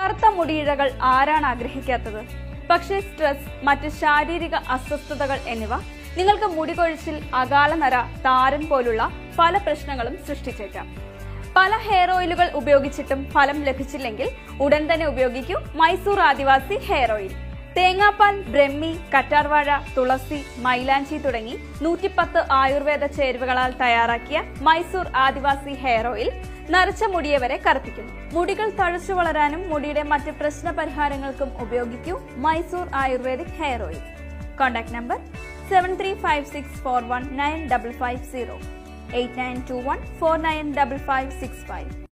കറുത്ത മുടിയിഴകൾ ആരാണ് ആഗ്രഹിക്കാത്തത് പക്ഷേ സ്ട്രെസ് മറ്റ് ശാരീരിക അസ്വസ്ഥതകൾ എന്നിവ നിങ്ങൾക്ക് മുടി കൊഴിച്ചിൽ അകാല നര താരൻ പോലുള്ള പല പ്രശ്നങ്ങളും സൃഷ്ടിച്ചേക്കാം പല ഹെയർ ഓയിലുകൾ ഉപയോഗിച്ചിട്ടും ഫലം ലഭിച്ചില്ലെങ്കിൽ ഉടൻ തന്നെ ഉപയോഗിക്കൂ മൈസൂർ ആദിവാസി ഹെയർ ഓയിൽ തേങ്ങാപ്പാൽ ബ്രഹ്മി കറ്റാർവാഴ തുളസി മൈലാഞ്ചി തുടങ്ങി നൂറ്റിപ്പത്ത് ആയുർവേദ ചേരുവകളാൽ തയ്യാറാക്കിയ മൈസൂർ ആദിവാസി ഹെയർ ഓയിൽ നരച്ച മുടിയെ വരെ കറുപ്പിക്കുന്നു മുടികൾ തഴച്ചു വളരാനും മുടിയുടെ മറ്റ് പ്രശ്ന പരിഹാരങ്ങൾക്കും ഉപയോഗിക്കൂ Mysore ayurvedic hair oil contact number seven three five six four one nine double five zero eight nine two one four nine double five six five